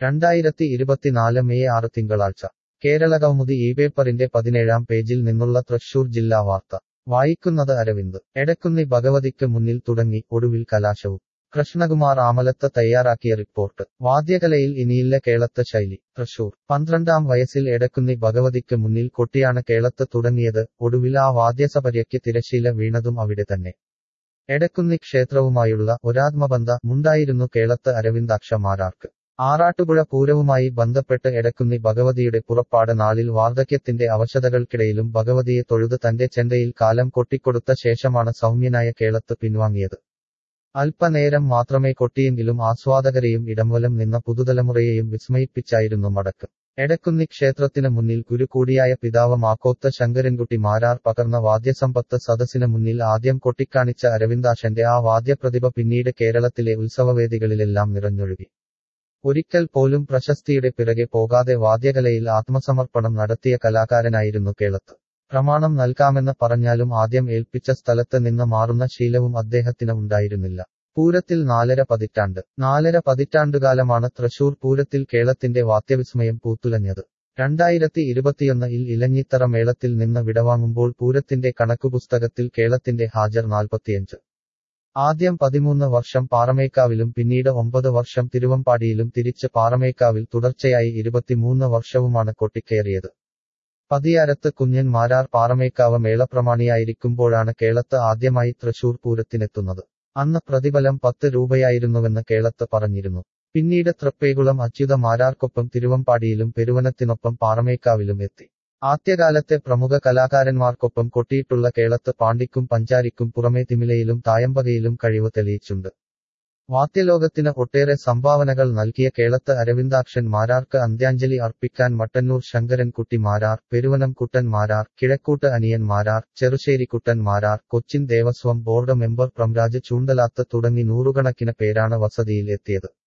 രണ്ടായിരത്തി ഇരുപത്തിനാല് മെയ് ആറ് തിങ്കളാഴ്ച കേരള കൗമുദി ഈ പേപ്പറിന്റെ പതിനേഴാം പേജിൽ നിന്നുള്ള തൃശൂർ ജില്ലാ വാർത്ത വായിക്കുന്നത് അരവിന്ദ് എടക്കുന്നി ഭഗവതിക്ക് മുന്നിൽ തുടങ്ങി ഒടുവിൽ കലാശവും കൃഷ്ണകുമാർ ആമലത്ത് തയ്യാറാക്കിയ റിപ്പോർട്ട് വാദ്യകലയിൽ ഇനിയില്ല കേളത്ത് ശൈലി തൃശൂർ പന്ത്രണ്ടാം വയസ്സിൽ എടക്കുന്നി ഭഗവതിക്ക് മുന്നിൽ കൊട്ടിയാണ് കേളത്ത് തുടങ്ങിയത് ഒടുവിൽ ആ വാദ്യസപര്യയ്ക്ക് തിരശീല വീണതും അവിടെ തന്നെ എടക്കുന്നി ക്ഷേത്രവുമായുള്ള ഒരാത്മബന്ധ മുണ്ടായിരുന്നു കേളത്ത് അരവിന്ദാക്ഷ മാരാർക്ക് ആറാട്ടുപുഴ പൂരവുമായി ബന്ധപ്പെട്ട് എടക്കുന്നി ഭഗവതിയുടെ പുറപ്പാട് നാളിൽ വാർദ്ധക്യത്തിന്റെ അവശതകൾക്കിടയിലും ഭഗവതിയെ തൊഴുത് തന്റെ ചെണ്ടയിൽ കാലം കൊട്ടിക്കൊടുത്ത ശേഷമാണ് സൗമ്യനായ കേളത്ത് പിൻവാങ്ങിയത് അല്പനേരം മാത്രമേ കൊട്ടിയെങ്കിലും ആസ്വാദകരെയും ഇടംവലം നിന്ന പുതുതലമുറയെയും വിസ്മയിപ്പിച്ചായിരുന്നു മടക്ക് എടക്കുന്നി ക്ഷേത്രത്തിന് മുന്നിൽ ഗുരു കൂടിയായ പിതാവ് മാക്കോത്ത് ശങ്കരൻകുട്ടി മാരാർ പകർന്ന വാദ്യസമ്പത്ത് സദസ്സിന് മുന്നിൽ ആദ്യം കൊട്ടിക്കാണിച്ച അരവിന്ദാശന്റെ ആ വാദ്യപ്രതിഭ പിന്നീട് കേരളത്തിലെ ഉത്സവവേദികളിലെല്ലാം നിറഞ്ഞൊഴുകി ഒരിക്കൽ പോലും പ്രശസ്തിയുടെ പിറകെ പോകാതെ വാദ്യകലയിൽ ആത്മസമർപ്പണം നടത്തിയ കലാകാരനായിരുന്നു കേളത്ത് പ്രമാണം നൽകാമെന്ന് പറഞ്ഞാലും ആദ്യം ഏൽപ്പിച്ച സ്ഥലത്ത് നിന്ന് മാറുന്ന ശീലവും അദ്ദേഹത്തിന് ഉണ്ടായിരുന്നില്ല പൂരത്തിൽ നാലര പതിറ്റാണ്ട് നാലര പതിറ്റാണ്ടുകാലമാണ് തൃശൂർ പൂരത്തിൽ കേളത്തിന്റെ വാദ്യവിസ്മയം പൂത്തുലഞ്ഞത് രണ്ടായിരത്തി ഇരുപത്തിയൊന്നിൽ ഇലഞ്ഞിത്തറ മേളത്തിൽ നിന്ന് വിടവാങ്ങുമ്പോൾ പൂരത്തിന്റെ കണക്കുപുസ്തകത്തിൽ കേളത്തിന്റെ ഹാജർ നാൽപ്പത്തിയഞ്ച് ആദ്യം പതിമൂന്ന് വർഷം പാറമേക്കാവിലും പിന്നീട് ഒമ്പത് വർഷം തിരുവമ്പാടിയിലും തിരിച്ച് പാറമേക്കാവിൽ തുടർച്ചയായി ഇരുപത്തിമൂന്ന് വർഷവുമാണ് കൊട്ടിക്കയറിയത് പതിയാരത്ത് കുഞ്ഞൻ മാരാർ പാറമേക്കാവ് മേളപ്രമാണിയായിരിക്കുമ്പോഴാണ് കേളത്ത് ആദ്യമായി തൃശൂർ പൂരത്തിനെത്തുന്നത് അന്ന് പ്രതിഫലം പത്ത് രൂപയായിരുന്നുവെന്ന് കേളത്ത് പറഞ്ഞിരുന്നു പിന്നീട് തൃപ്പേകുളം അച്യുത മാരാർക്കൊപ്പം തിരുവമ്പാടിയിലും പെരുവനത്തിനൊപ്പം പാറമേക്കാവിലും എത്തി ആദ്യകാലത്തെ പ്രമുഖ കലാകാരന്മാർക്കൊപ്പം കൊട്ടിയിട്ടുള്ള കേളത്ത് പാണ്ടിക്കും പഞ്ചാരിക്കും പുറമേ തിമിലയിലും തായമ്പകയിലും കഴിവ് തെളിയിച്ചുണ്ട് വാദ്യലോകത്തിന് ഒട്ടേറെ സംഭാവനകൾ നൽകിയ കേളത്ത് അരവിന്ദാക്ഷൻ മാരാർക്ക് അന്ത്യാഞ്ജലി അർപ്പിക്കാൻ മട്ടന്നൂർ ശങ്കരൻകുട്ടി മാരാർ പെരുവനം കുട്ടൻ മാരാർ കിഴക്കൂട്ട് അനിയൻ മാരാർ ചെറുശ്ശേരി കുട്ടൻ മാരാർ കൊച്ചിൻ ദേവസ്വം ബോർഡ് മെമ്പർ പ്രംരാജ് ചൂണ്ടലാത്ത് തുടങ്ങി നൂറുകണക്കിന് പേരാണ് വസതിയിൽ എത്തിയത്